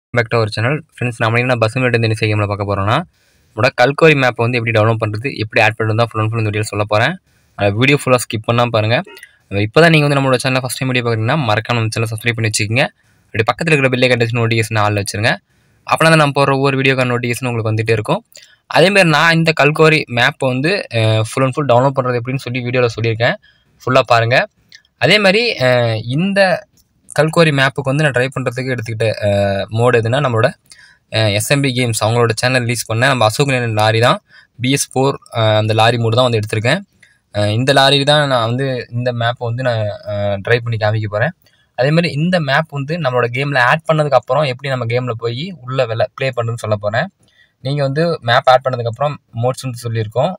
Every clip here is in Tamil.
back to our channel friends நம்ம என்ன பஸ் மேட் இந்த கேமில் பார்க்க போகிறோம்னா நம்மளோட கல்கோரி மேப்பை வந்து எப்படி டெவலப் பண்ணுறது எப்படி ஆட் பண்ணுறது தான் ஃபுல் அண்ட் ஃபுல் இந்த வீடியோ சொல்ல போகிறேன் அந்த வீடியோ ஃபுல்லாக ஸ்கிப் பண்ணால் பாருங்கள் இப்போ தான் நீங்கள் வந்து நம்மளோட சேனல் ஃபஸ்ட் டைம் வீடியோ பார்க்குறீங்கன்னா மறக்காம நம்ம சேனல் சப்ஸ்கிரைப் பண்ணி வச்சுக்கோங்க அப்படி பக்கத்தில் இருக்கிற பில்லே கண்டிஷன் நோட்டிஃபிகேஷன் ஆளில் வச்சுருங்க அப்படின்னா தான் நம்ம போகிற ஒவ்வொரு வீடியோக்கான நோட்டிஃபிகேஷன் உங்களுக்கு வந்துகிட்டே இருக்கும் அதேமாதிரி நான் இந்த கல்கோரி மேப்பை வந்து ஃபுல் அண்ட் ஃபுல் டவுன்லோட் பண்ணுறது எப்படின்னு சொல்லி வீடியோவில் சொல்லியிருக்கேன் ஃபுல்லாக பாருங்கள் அதே மாதிரி அஹ், இந்த கல்கோரி மேப்புக்கு வந்து நான் ட்ரை பண்ணுறதுக்கு எடுத்துக்கிட்ட மோடு எதுனா நம்மளோட எஸ்எம்பி கேம்ஸ் அவங்களோட சேனல் ரிலீஸ் பண்ண நம்ம அசோக் லேலன் லாரி தான் பிஎஸ் ஃபோர் அந்த லாரி மோடு தான் வந்து எடுத்திருக்கேன் அஹ், இந்த லாரி தான் நான் வந்து இந்த மேப்பை வந்து நான் ட்ரை பண்ணி காமிக்க போகிறேன் அதே மாதிரி இந்த மேப் வந்து நம்மளோட கேமில் ஆட் பண்ணதுக்கப்புறம் எப்படி நம்ம கேமில் போய் உள்ளே வெள்ள ப்ளே பண்ணுறதுன்னு சொல்ல போகிறேன் நீங்கள் வந்து மேப் ஆட் பண்ணதுக்கப்புறம் மோட்ஸ்னு சொல்லியிருக்கோம்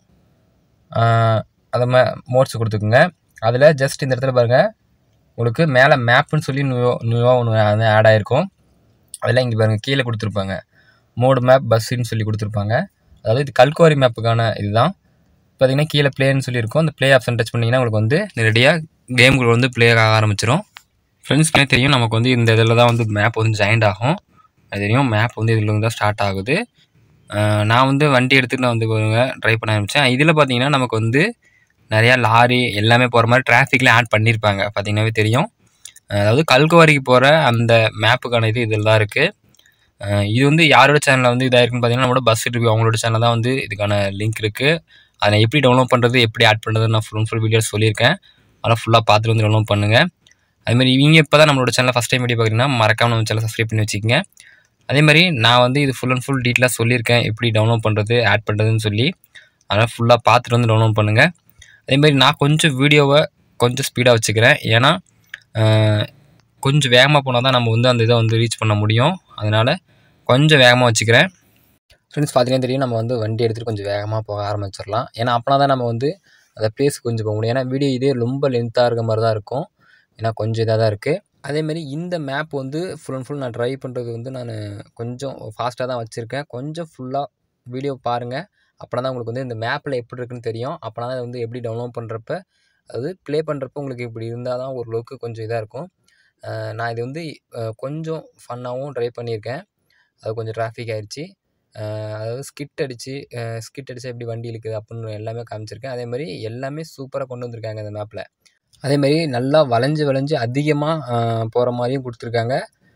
அஹ், அதை மே மோட்ஸ் கொடுத்துக்குங்க அதில் ஜஸ்ட் இந்த இடத்துல பாருங்கள் உங்களுக்கு மேலே மேப்புன்னு சொல்லி நியூ நியூவாக ஒன்று வந்து ஆட் ஆகிருக்கும் அதில் இங்கே பாருங்கள் கீழே கொடுத்துருப்பாங்க மோடு மேப் பஸ்ஸுன்னு சொல்லி கொடுத்துருப்பாங்க அதாவது இது கல்குவாரி மேப்புக்கான இதுதான் பார்த்தீங்கன்னா கீழே ப்ளேன்னு சொல்லியிருக்கும் அந்த ப்ளே ஆப்ஷன் டச் பண்ணிங்கன்னா உங்களுக்கு வந்து நேரடியாக கேம்குள்ள வந்து ப்ளே ஆக ஆரம்பிச்சிடும் ஃப்ரெண்ட்ஸ்க்கே தெரியும் நமக்கு வந்து இந்த இதில் தான் வந்து மேப் வந்து ஜாயிண்ட் ஆகும் அது தெரியும் மேப் வந்து இதில் வந்து தான் ஸ்டார்ட் ஆகுது அஹ் நான் வந்து வண்டி எடுத்துகிட்டு நான் வந்து ட்ரை பண்ண ஆரம்பித்தேன் இதில் பார்த்தீங்கன்னா நமக்கு வந்து நிறையா லாரி எல்லாமே போகிற மாதிரி டிராஃபிக்கில் ஆட் பண்ணியிருப்பாங்க பார்த்தீங்கன்னாவே தெரியும் அதாவது கல்குவாரிக்கு போகிற அந்த மேப்புக்கான இது இதில் தான் இருக்குது இது வந்து யாரோட சேனலில் வந்து இதாக இருக்குன்னு பார்த்தீங்கன்னா நம்மளோட பஸ் ரிவ்யூ அவங்களோட சேனல் தான் வந்து இதுக்கான லிங்க் இருக்குது அதை எப்படி டவுன்லோட் பண்ணுறது எப்படி ஆட் பண்ணுறது நான் ஃபுல் ஃபுல் வீடியோஸ் சொல்லியிருக்கேன் அதெல்லாம் ஃபுல்லாக பார்த்துட்டு வந்து டவுன்லோட் பண்ணுங்கள் அதுமாதிரி இவங்க இப்போ தான் நம்மளோட சேனல் ஃபஸ்ட் டைம் வீடியோ பார்க்குறீங்கன்னா மறக்காம நம்ம சேனல் சப்ஸ்கிரைப் பண்ணி வச்சுக்கோங்க அதே மாதிரி நான் வந்து இது ஃபுல் அண்ட் ஃபுல் டீட்டெயிலாக சொல்லியிருக்கேன் எப்படி டவுன்லோட் பண்ணுறது ஆட் பண்ணுறதுன்னு சொல்லி அதெல்லாம் ஃபுல்லாக பார்த்துட்டு வந்து டவுன்லோட் பண்ணுங்கள் அதேமாதிரி நான் கொஞ்சம் வீடியோவை கொஞ்சம் ஸ்பீடாக வச்சுக்கிறேன் ஏன்னா அஹ், கொஞ்சம் வேகமாக போனால் தான் நம்ம வந்து அந்த இதை வந்து ரீச் பண்ண முடியும் அதனால் கொஞ்சம் வேகமாக வச்சுக்கிறேன் ஃப்ரெண்ட்ஸ் பார்த்தீங்கன்னா தெரியும் நம்ம வந்து வண்டி எடுத்துகிட்டு கொஞ்சம் வேகமாக போக ஆரம்பிச்சிடலாம் ஏன்னா அப்போனா தான் நம்ம வந்து அந்த பிளேஸ் கொஞ்சம் போக முடியும் ஏன்னா வீடியோ இதே ரொம்ப லென்த்தாக இருக்க மாதிரி தான் இருக்கும் ஏன்னா கொஞ்சம் இதாக தான் இருக்குது அதேமாரி இந்த மேப் வந்து ஃபுல் அண்ட் ஃபுல் நான் ட்ரை பண்ணுறது வந்து நான் கொஞ்சம் ஃபாஸ்ட்டாக தான் வச்சுருக்கேன் கொஞ்சம் ஃபுல்லாக வீடியோ பாருங்கள் அப்போனா தான் உங்களுக்கு வந்து இந்த மேப்பில் எப்படி இருக்குன்னு தெரியும் அப்போனா தான் வந்து எப்படி டவுன்லோட் பண்ணுறப்ப அதாவது ப்ளே பண்ணுறப்ப உங்களுக்கு இப்படி இருந்தால் தான் ஓரளவுக்கு கொஞ்சம் இதாக இருக்கும் அஹ் நான் இது வந்து அஹ் கொஞ்சம் ஃபன்னாகவும் ட்ரை பண்ணியிருக்கேன் அது கொஞ்சம் டிராஃபிக் ஆயிடுச்சு அஹ் அதாவது ஸ்கிட் அடித்து ஸ்கிட் அடித்தா எப்படி வண்டி இழுக்குது அப்படின்னு எல்லாமே காமிச்சிருக்கேன் அதே மாதிரி எல்லாமே சூப்பராக கொண்டு வந்திருக்காங்க இந்த மேப்பில் அதே மாதிரி நல்லா வளைஞ்சு வளைஞ்சு அதிகமாக போகிற மாதிரியும் கொடுத்துருக்காங்க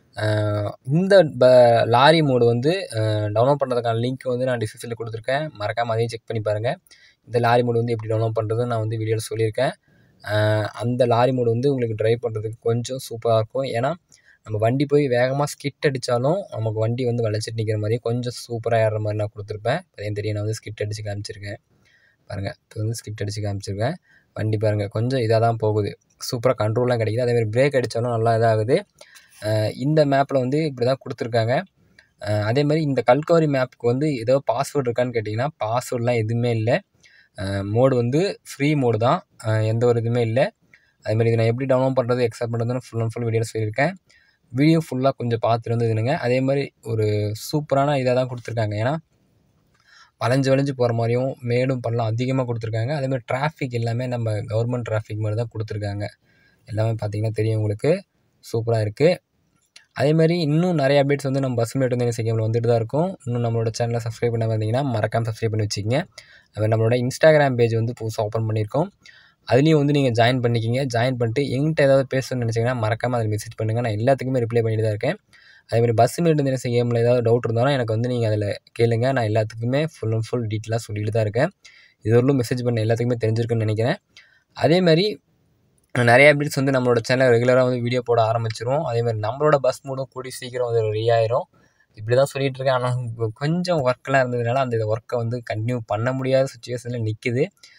அஹ் இந்த ப லாரி மோடு வந்து டவுன்லோட் பண்ணுறதுக்கான லிங்க் வந்து நான் டிஸ்கிரிப்ஷனில் கொடுத்துருக்கேன் மறக்காமல் அதையும் செக் பண்ணி பாருங்கள் இந்த லாரி மோடு வந்து எப்படி டவுன்லோட் பண்ணுறது நான் வந்து வீடியோவில் சொல்லியிருக்கேன் அஹ் அந்த லாரி மோடு வந்து உங்களுக்கு ட்ரைவ் பண்ணுறதுக்கு கொஞ்சம் சூப்பராக இருக்கும் ஏன்னா நம்ம வண்டி போய் வேகமாக ஸ்கிட் அடித்தாலும் நமக்கு வண்டி வந்து வளைச்சிட்டு நிற்கிற மாதிரி கொஞ்சம் சூப்பராக ஏறுற மாதிரி நான் கொடுத்துருப்பேன் அதையும் தெரியும் நான் வந்து ஸ்கிட் அடித்து காமிச்சிருக்கேன் பாருங்கள் இப்போ வந்து ஸ்கிட் அடித்து காமிச்சிருக்கேன் வண்டி பாருங்கள் கொஞ்சம் இதாக தான் போகுது சூப்பராக கண்ட்ரோல்லாம் கிடைக்குது அதேமாதிரி பிரேக் அடித்தாலும் நல்லா இதாகுது அஹ் இந்த மேப்பில் வந்து இப்படி தான் கொடுத்துருக்காங்க அஹ் அதே மாதிரி இந்த கல்கவரி மேப்புக்கு வந்து ஏதோ பாஸ்வேர்டு இருக்கான்னு கேட்டிங்கன்னா பாஸ்வேர்ட்லாம் எதுவுமே இல்லை மோடு வந்து ஃப்ரீ மோடு தான் அஹ் எந்த ஒரு இதுவுமே இல்லை அதேமாதிரி இதை நான் எப்படி டவுன்லோட் பண்ணுறது எக்ஸப்ட் பண்ணுறதுன்னு ஃபுல் அண்ட் ஃபுல் வீடியோவில் சொல்லியிருக்கேன் வீடியோ ஃபுல்லாக கொஞ்சம் பார்த்துட்டு வந்து இதுனுங்க அதே மாதிரி ஒரு சூப்பரான இதாக தான் கொடுத்துருக்காங்க ஏன்னா வளைஞ்சு வளைஞ்சு போகிற மாதிரியும் மேடும் பண்ணலாம் அதிகமாக கொடுத்துருக்காங்க அதே மாதிரி டிராஃபிக் எல்லாமே நம்ம கவர்மெண்ட் டிராஃபிக் மாதிரி தான் கொடுத்துருக்காங்க எல்லாமே பார்த்தீங்கன்னா தெரியும் உங்களுக்கு சூப்பராக இருக்குது அதே மாதிரி இன்னும் நிறைய அப்டேட்ஸ் வந்து நம்ம பஸ் மேட் வந்து இன்ஸ்டாகிராமில் வந்துட்டு தான் இருக்கும் இன்னும் நம்மளோட சேனலை சப்ஸ்கிரைப் பண்ண வந்தீங்கன்னா மறக்காம சப்ஸ்கிரைப் பண்ணி வச்சுக்கோங்க அது நம்மளோட இன்ஸ்டாகிராம் பேஜ் வந்து புதுசாக ஓப்பன் பண்ணியிருக்கோம் அதுலேயும் வந்து நீங்கள் ஜாயின் பண்ணிக்கிங்க ஜாயின் பண்ணிட்டு எங்கிட்ட ஏதாவது பேசணும்னு நினச்சிங்கன்னா மறக்காமல் அதில் மெசேஜ் பண்ணுங்கள் நான் எல்லாத்துக்குமே ரிப்ளை பண்ணிட்டு தான் இருக்கேன் அதேமாதிரி பஸ் மேட் தினசரி கேமில் ஏதாவது டவுட் இருந்தாலும் எனக்கு வந்து நீங்கள் அதில் கேளுங்க நான் எல்லாத்துக்குமே ஃபுல் அண்ட் ஃபுல் டீட்டெயிலாக சொல்லிட்டு தான் இருக்கேன் இது வரலும் மெசேஜ் பண்ண எல்லாத்துக்குமே தெரிஞ்சிருக்குன்னு நினைக்கிறேன் அதே மாதிரி நிறைய அப்டேட்ஸ் வந்து நம்மளோட சேனல் ரெகுலராக வந்து வீடியோ போட ஆரம்பிச்சிரும் அதே மாதிரி நம்மளோட பஸ் மூடும் கூடி சீக்கிரம் வந்து ரெடி ஆயிரும் இப்படி தான் சொல்லிட்டு இருக்கேன் ஆனால் கொஞ்சம் ஒர்க்கெலாம் இருந்ததுனால அந்த ஒர்க்கை வந்து கண்டினியூ பண்ண முடியாத சுச்சுவேஷனில் நிற்குது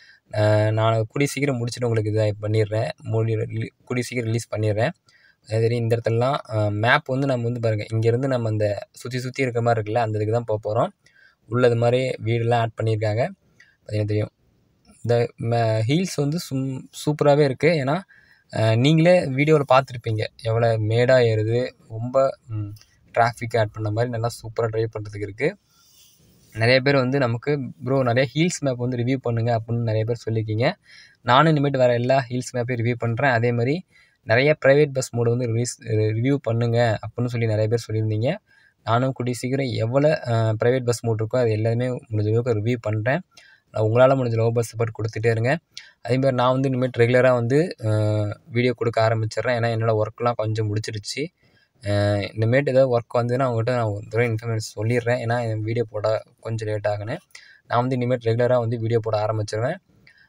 நான் கூடிய சீக்கிரம் முடிச்சுட்டு உங்களுக்கு இதை பண்ணிடுறேன் மூடி கூடிய சீக்கிரம் ரிலீஸ் பண்ணிடுறேன் அதே மாதிரி இந்த இடத்துலலாம் மேப் வந்து நம்ம வந்து பாருங்கள் இங்கேருந்து நம்ம அந்த சுற்றி சுற்றி இருக்கிற மாதிரி இருக்குல்ல அந்த இதுக்கு தான் போக போகிறோம் உள்ள இது மாதிரி வீடெல்லாம் ஆட் பண்ணியிருக்காங்க பார்த்தீங்கன்னா தெரியும் இந்த ஹீல்ஸ் வந்து சும் சூப்பராகவே இருக்குது ஏன்னா அஹ், நீங்களே வீடியோவில் பார்த்துருப்பீங்க எவ்வளோ மேடாக ஏறுது ரொம்ப டிராஃபிக் ஆட் பண்ண மாதிரி நல்லா சூப்பராக ட்ரைவ் பண்ணுறதுக்கு இருக்குது நிறைய பேர் வந்து நமக்கு ப்ரோ நிறைய ஹீல்ஸ் மேப் வந்து ரிவ்யூ பண்ணுங்க அப்படின்னு நிறைய பேர் சொல்லியிருக்கீங்க நானும் இனிமேட்டு வேறு எல்லா ஹீல்ஸ் மேப்பையும் ரிவ்யூ பண்ணுறேன் அதே மாதிரி நிறைய ப்ரைவேட் பஸ் மோடு வந்து ரிலீஸ் ரிவ்யூ பண்ணுங்க அப்படின்னு சொல்லி நிறைய பேர் சொல்லியிருந்தீங்க நானும் கூடிய சீக்கிரம் எவ்வளோ ப்ரைவேட் பஸ் மோட் இருக்கோ அது எல்லாமே முடிஞ்ச அளவுக்கு ரிவ்யூ பண்ணுறேன் உங்களால் முடிஞ்ச லோ பஸ் சப்போர்ட் கொடுத்துட்டே இருங்க அதேமாதிரி நான் வந்து இனிமேல் ரெகுலராக வந்து வீடியோ கொடுக்க ஆரம்பிச்சிடுறேன் ஏன்னா என்னோடய ஒர்க்லாம் கொஞ்சம் முடிச்சிருச்சு இனிமேட்டு ஏதாவது ஒர்க் வந்ததுன்னா அவங்ககிட்ட நான் ஒரு தடவை இன்ஃபர்மேஷன் சொல்லிடுறேன் ஏன்னா என் வீடியோ போட கொஞ்சம் லேட் ஆகுன்னு நான் வந்து இனிமேல் ரெகுலராக வந்து வீடியோ போட ஆரம்பிச்சிருவேன்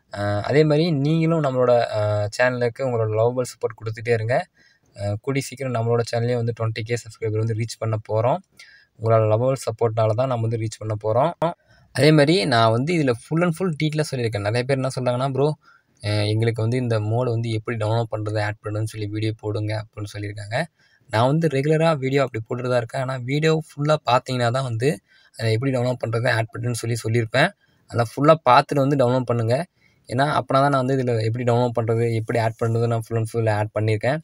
அதே மாதிரி நீங்களும் நம்மளோட சேனலுக்கு உங்களோட லவபிள் சப்போர்ட் கொடுத்துட்டே இருங்க கூடி சீக்கிரம் நம்மளோட சேனல்லே வந்து டுவெண்ட்டி கே சப்ஸ்கிரைபர் வந்து ரீச் பண்ண போகிறோம் உங்களோட லவபிள் சப்போர்ட்னால தான் நம்ம வந்து ரீச் பண்ண போகிறோம் அதே மாதிரி நான் வந்து இதில் ஃபுல் அண்ட் ஃபுல் டீட்டெயிலாக சொல்லியிருக்கேன் நிறைய பேர் என்ன சொல்கிறாங்கன்னா ப்ரோ எங்களுக்கு வந்து இந்த மோடை வந்து எப்படி டவுன்லோட் பண்ணுறது ஆட் பண்ணுறதுன்னு சொல்லி வீடியோ போடுங்க அப்படின்னு சொல்லியிருக்காங்க நான் வந்து ரெகுலராக வீடியோ அப்படி போட்டுட்டு தான் இருக்கேன் ஆனால் வீடியோ ஃபுல்லாக பார்த்தீங்கன்னா தான் வந்து அதை எப்படி டவுன்லோட் பண்ணுறது ஆட் பண்ணுறதுன்னு சொல்லி சொல்லியிருப்பேன் அதில் ஃபுல்லாக பார்த்துட்டு வந்து டவுன்லோட் பண்ணுங்கள் ஏன்னா அப்படின்னா தான் நான் வந்து இதில் எப்படி டவுன்லோட் பண்ணுறது எப்படி ஆட் பண்ணுறது நான் ஃபுல் அண்ட் ஃபுல் ஆட் பண்ணியிருக்கேன்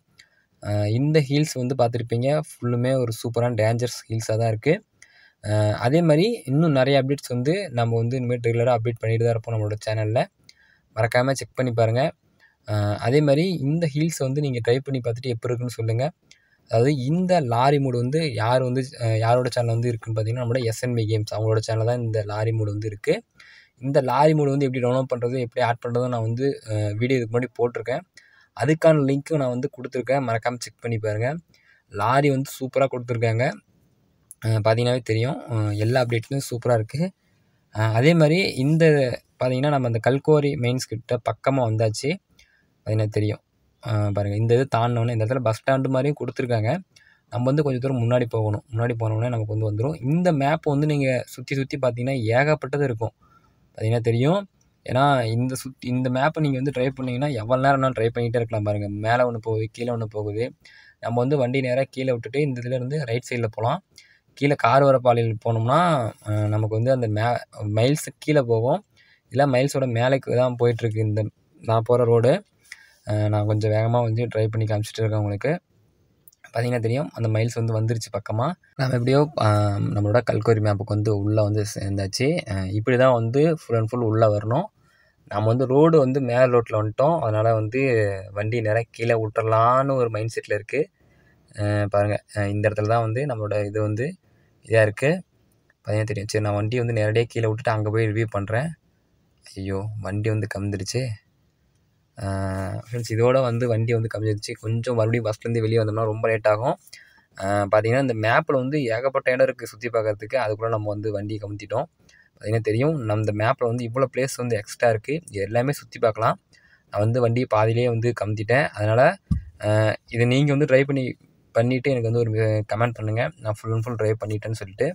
இந்த ஹீல்ஸ் வந்து பார்த்துருப்பீங்க ஃபுல்லுமே ஒரு சூப்பரான டேஞ்சரஸ் ஹீல்ஸாக தான் இருக்குது அதே மாதிரி இன்னும் நிறைய அப்டேட்ஸ் வந்து நம்ம வந்து இனிமேல் ரெகுலராக அப்டேட் பண்ணிட்டு தான் இருப்போம் நம்மளோட சேனலில் மறக்காமல் செக் பண்ணி பாருங்கள் அதே மாதிரி இந்த ஹீல்ஸை வந்து நீங்கள் ட்ரை பண்ணி பார்த்துட்டு எப்போ இருக்குன்னு சொல்லுங்கள் அதாவது இந்த லாரி மூடு வந்து யார் வந்து யாரோட சேனல் வந்து இருக்குன்னு பார்த்தீங்கன்னா நம்மளோட எஸ்என்பி கேம்ஸ் அவங்களோட சேனல் தான் இந்த லாரி மூடு வந்து இருக்குது இந்த லாரி மூடு வந்து எப்படி டவுன்லோட் பண்ணுறது எப்படி ஆட் பண்ணுறதும் நான் வந்து வீடியோ இதுக்கு முன்னாடி போட்டிருக்கேன் அதுக்கான லிங்க்கும் நான் வந்து கொடுத்துருக்கேன் மறக்காமல் செக் பண்ணி பாருங்கள் லாரி வந்து சூப்பராக கொடுத்துருக்காங்க பார்த்தீங்கன்னாவே தெரியும் எல்லா அப்டேட்ஸும் சூப்பராக இருக்குது அதே மாதிரி இந்த பார்த்தீங்கன்னா நம்ம அந்த கல்கோரி மெயின்ஸ் கிட்ட பக்கமாக வந்தாச்சு பார்த்தீங்கன்னா தெரியும் பாருங்கள் இந்த இது தாண்டினோடனே இந்த இடத்துல பஸ் ஸ்டாண்டு மாதிரியும் கொடுத்துருக்காங்க நம்ம வந்து கொஞ்சம் தூரம் முன்னாடி போகணும் முன்னாடி போனோடனே நமக்கு வந்து வந்துடும் இந்த மேப் வந்து நீங்கள் சுற்றி சுற்றி பார்த்தீங்கன்னா ஏகப்பட்டது இருக்கும் பார்த்தீங்கன்னா தெரியும் ஏன்னா இந்த சுற்றி இந்த மேப்பை நீங்கள் வந்து ட்ரை பண்ணிங்கன்னா எவ்வளோ நேரம்னாலும் ட்ரை பண்ணிகிட்டே இருக்கலாம் பாருங்கள் மேலே ஒன்று போகுது கீழே ஒன்று போகுது நம்ம வந்து வண்டி நேராக கீழே விட்டுட்டு இந்த இதுலேருந்து ரைட் சைடில் போகலாம் கீழே கார் வர பாதையில் போனோம்னா நமக்கு வந்து அந்த மே மைல்ஸு கீழே போகும் இல்லை மைல்ஸோட மேலேக்கு தான் போயிட்டுருக்கு இந்த நான் போகிற ரோடு நான் கொஞ்சம் வேகமாக வந்து ட்ரை பண்ணி காமிச்சிட்டு இருக்கேன் உங்களுக்கு பார்த்தீங்கன்னா தெரியும் அந்த மைல்ஸ் வந்து வந்துருச்சு பக்கமாக நம்ம எப்படியோ நம்மளோட கல்கோரி மேப்புக்கு வந்து உள்ளே வந்து சேர்ந்தாச்சு இப்படி தான் வந்து ஃபுல் அண்ட் ஃபுல் உள்ளே வரணும் நம்ம வந்து ரோடு வந்து மேலே ரோட்டில் வந்துட்டோம் அதனால் வந்து வண்டி நேராக கீழே விட்டுறலான்னு ஒரு மைண்ட் செட்டில் இருக்குது பாருங்கள் இந்த இடத்துல தான் வந்து நம்மளோட இது வந்து இதாக இருக்குது பார்த்தீங்கன்னா தெரியும் சரி நான் வண்டி வந்து நேரடியாக கீழே விட்டுட்டு அங்கே போய் ரிவ்யூ பண்ணுறேன் ஐயோ வண்டி வந்து கம்ந்துருச்சு ஃப்ரெண்ட்ஸ் இதோட வந்து வண்டி வந்து கம்மிச்சிருச்சு கொஞ்சம் மறுபடியும் பஸ்லேருந்து வெளியே வந்தோம்னா ரொம்ப லேட் ஆகும் பார்த்தீங்கன்னா இந்த மேப்பில் வந்து ஏகப்பட்ட இடம் இருக்குது சுற்றி பார்க்குறதுக்கு அதுக்குள்ளே நம்ம வந்து வண்டியை கமுத்திட்டோம் பார்த்தீங்கன்னா தெரியும் நம்ம இந்த மேப்பில் வந்து இவ்வளோ பிளேஸ் வந்து எக்ஸ்ட்ரா இருக்குது இது எல்லாமே சுற்றி பார்க்கலாம் நான் வந்து வண்டியை பாதியிலே வந்து கமுத்திட்டேன் அதனால் இதை நீங்கள் வந்து ட்ரை பண்ணி பண்ணிவிட்டு எனக்கு வந்து ஒரு கமெண்ட் பண்ணுங்கள் நான் ஃபுல் அண்ட் ஃபுல் ட்ரைவ் பண்ணிட்டேன்னு சொல்லிட்டு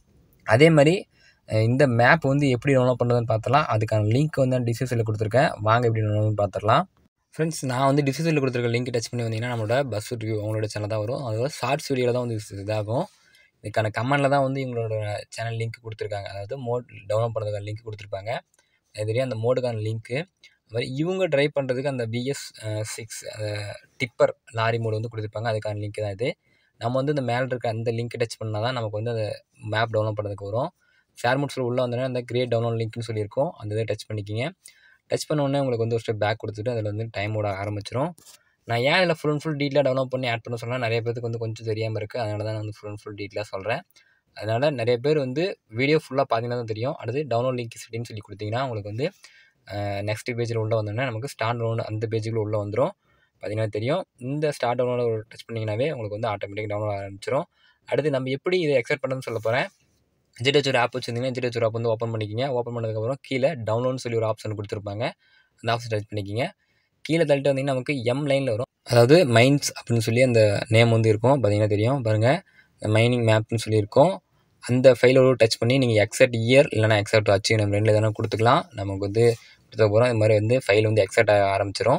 அதே மாதிரி இந்த மேப் வந்து எப்படி டவுன்லோட் பண்ணுறதுன்னு பார்த்துலாம் அதுக்கான லிங்க் வந்து நான் டிஸ்கிரிப்ஷனில் கொடுத்துருக்கேன் வாங்க எப்படி டவுன்லோட் பார்த்துடலாம் ஃப்ரெண்ட்ஸ் நான் வந்து டிஸ்கிரிப்ஷனில் கொடுத்துருக்க லிங்க் டச் பண்ணி வந்தீங்கன்னா நம்மளோட பஸ் ரிவ்யூ அவங்களோட சேனல் தான் வரும் அதோட ஷார்ட்ஸ் வீடியோவில் தான் வந்து இதாகும் இதுக்கான கமெண்டில் தான் வந்து இவங்களோட சேனல் லிங்க் கொடுத்துருக்காங்க அதாவது மோட் டவுன்லோட் பண்ணுறதுக்கான லிங்க் கொடுத்துருப்பாங்க அது தெரியும் அந்த மோடுக்கான லிங்க்கு அது மாதிரி இவங்க ட்ரை பண்ணுறதுக்கு அந்த BS six tipper lorry mod வந்து கொடுத்துருப்பாங்க அதுக்கான லிங்க் தான் இது நம்ம வந்து இந்த மேலே இருக்க அந்த லிங்க் டச் பண்ணால் தான் நமக்கு வந்து அந்த மேப் டவுன்லோட் பண்ணுறதுக்கு வரும் ஷேர் மோட்ஸில் உள்ளே வந்தோடனே அந்த கிரியேட் டவுன்லோட் லிங்க்னு சொல்லியிருக்கோம் அந்த இதை டச் பண்ணிக்கிங்க டச் பண்ண உடனே உங்களுக்கு வந்து ஒரு ஸ்டெப் பேக் கொடுத்துட்டு அதில் வந்து டைம் ஓட ஆரம்பிச்சிடும் நான் ஏன் இதில் ஃபுல் அண்ட் ஃபுல் டீட்டெயிலாக டவுன்லோட் பண்ணி ஆட் பண்ண சொன்னால் நிறைய பேருக்கு வந்து கொஞ்சம் தெரியாமல் இருக்குது அதனால தான் நான் வந்து ஃபுல் அண்ட் ஃபுல் டீட்டெயிலாக சொல்கிறேன் அதனால் நிறைய பேர் வந்து வீடியோ ஃபுல்லாக பார்த்தீங்கன்னா தான் தெரியும் அடுத்து டவுன்லோட் லிங்க் செட்டின்னு சொல்லி கொடுத்தீங்கன்னா உங்களுக்கு வந்து நெக்ஸ்ட் பேஜில் உள்ளே வந்தோடனே நமக்கு ஸ்டார்ட் டவுன்லோட் அந்த பேஜுக்குள்ளே உள்ளே வந்துடும் பார்த்தீங்கன்னா தெரியும் இந்த ஸ்டார்ட் டவுன்லோட் டச் பண்ணிங்கனாவே உங்களுக்கு வந்து ஆட்டோமேட்டிக் டவுன்லோட் ஆரம்பிச்சிடும் அடுத்து நம்ம எப்படி இதை எக்ஸெப்ட் பண்ணுறதுன்னு சொல்ல போகிறேன் ஜிடேச்சூர் ஆப் வச்சுருந்தீங்கன்னா ஜிடேச்சூர் ஆப் வந்து ஓப்பன் பண்ணிக்கிங்க ஓப்பன் பண்ணதுக்கப்புறம் கீழே டவுன்லோட்னு சொல்லி ஒரு ஆப்ஷன் கொடுத்துருப்பாங்க அந்த ஆப்ஷன் டச் பண்ணிக்கிங்க கீழே தள்ளிட்டு வந்தீங்கன்னா நமக்கு எம் லைனில் வரும் அதாவது மைன்ஸ் அப்படின்னு சொல்லி அந்த நேம் வந்து இருக்கும் பார்த்தீங்கன்னா தெரியும் பாருங்கள் மைனிங் மேப்னு சொல்லியிருக்கோம் அந்த ஃபைலோட டச் பண்ணி நீங்கள் எக்ஸாக்ட் இயர் இல்லைனா எக்ஸாக்ட் அச்சு நம்ம ரெண்டில் எதனா கொடுத்துக்கலாம் நமக்கு வந்து கொடுத்த போகிறோம் இது மாதிரி வந்து ஃபைல் வந்து எக்ஸாக்ட் ஆக ஆரம்பிச்சிடும்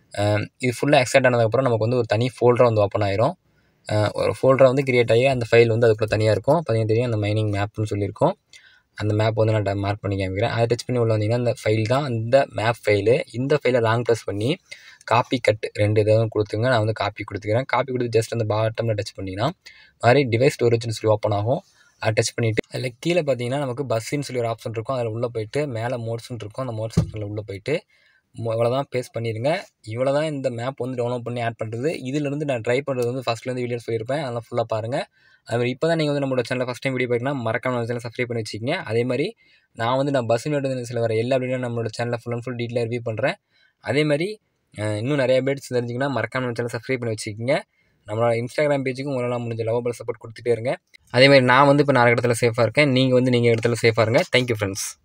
இது ஃபுல்லாக எக்ஸாக்ட் ஆனதுக்கப்புறம் நமக்கு வந்து ஒரு தனி ஃபோல்டராக வந்து ஓப்பன் ஆயிரும் ஒரு ஃபோல்டராக வந்து கிரியேட் ஆகி அந்த ஃபைல் வந்து அதுக்குள்ளே தனியாக இருக்கும் பார்த்தீங்கன்னா தெரியும் அந்த மைனிங் மேப்னு சொல்லியிருக்கோம் அந்த மேப் வந்து நான் மார்க் பண்ணி காமிக்கிறேன் அதை டச் பண்ணி உள்ள வந்தீங்கன்னா அந்த ஃபைல் தான் அந்த மேப் ஃபைலு இந்த ஃபைலை லாங் ப்ரெஸ் பண்ணி காப்பி கட் ரெண்டு இதாக கொடுத்துங்க நான் வந்து காப்பி கொடுத்துக்கிறேன் காப்பி கொடுத்து ஜஸ்ட் அந்த பாட்டமில் டச் பண்ணிங்கன்னா மாதிரி டிவைஸ் ஸ்டோரேஜ்னு சொல்லி ஓப்பன் ஆகும் அதை டச் பண்ணிவிட்டு அதில் கீழே பார்த்தீங்கன்னா நமக்கு பஸ்ஸுன்னு சொல்லி ஒரு ஆப்ஷன் இருக்கும் அதில் உள்ளே போயிட்டு மேலே மோட்ஸ்னு இருக்கும் அந்த மோட்ஸ் ஆப்ஷனில் உள்ளே போயிட்டு இவ்வளோ தான் பேஸ் பண்ணிடுங்க இவ்வளோ தான் இந்த மேப் வந்து டவுன்லோட் பண்ணி ஆட் பண்ணுறது இதிலிருந்து நான் ட்ரை பண்ணுறது வந்து ஃபஸ்ட்லேருந்து வீடியோஸ் சொல்லியிருப்பேன் அதெல்லாம் ஃபுல்லாக பாருங்கள் அதுமாதிரி இப்போ தான் நீங்கள் வந்து நம்மளோட சேனலில் ஃபஸ்ட் டைம் வீடியோ பார்க்கணும் மறக்காம நம்ம சேனல் சப்ஸ்கிரைப் பண்ணி வச்சிக்கங்க அதே மாதிரி நான் வந்து நான் பஸ் மேட் சில வர எல்லா வீடியோ நம்மளோட சேனலில் ஃபுல் அண்ட் ஃபுல் டீட்டெயிலாக ரிவ்யூ பண்ணுறேன் அதே மாதிரி அஹ், இன்னும் நிறைய பேட்ஸ் தெரிஞ்சிங்கன்னா மறக்காம நம்ம சேனல் சப்ஸ்கிரைப் பண்ணி வச்சுக்கோங்க நம்மளோட இன்ஸ்டாகிராம் பேஜுக்கும் உங்களால் முடிஞ்ச லவபிள் சப்போர்ட் கொடுத்துட்டே இருங்க அதே மாதிரி நான் வந்து இப்போ நாலு இடத்துல சேஃபாக இருக்கேன் நீங்கள் வந்து நீங்கள் இடத்துல சேஃபாக இருங்க தேங்க்யூ ஃப்ரெண்ட்ஸ்